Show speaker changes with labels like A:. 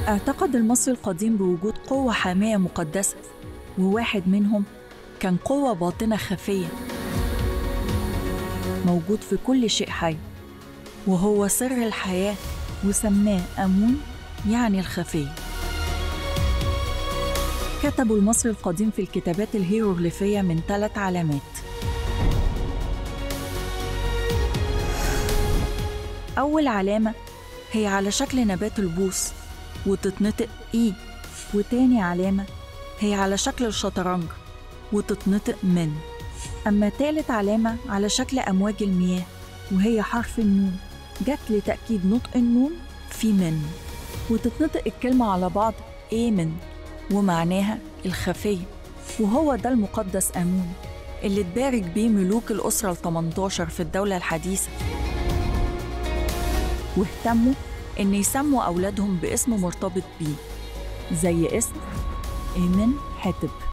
A: اعتقد المصري القديم بوجود قوة حامية مقدسة وواحد منهم كان قوة باطنة خفية موجود في كل شيء حي وهو سر الحياة وسماه أمون يعني الخفي كتبوا المصري القديم في الكتابات الهيروغليفية من ثلاث علامات أول علامة هي على شكل نبات البوص وتتنطق إي وتاني علامة هي على شكل الشطرنج وتتنطق من أما تالت علامة على شكل أمواج المياه وهي حرف النون جت لتأكيد نطق النون في من وتتنطق الكلمة على بعض آمن ومعناها الخفي وهو ده المقدس آمون اللي اتبارك بيه ملوك الأسرة ال 18 في الدولة الحديثة واهتموا إن يسموا أولادهم باسم مرتبط بيه زي اسم إيمن حتب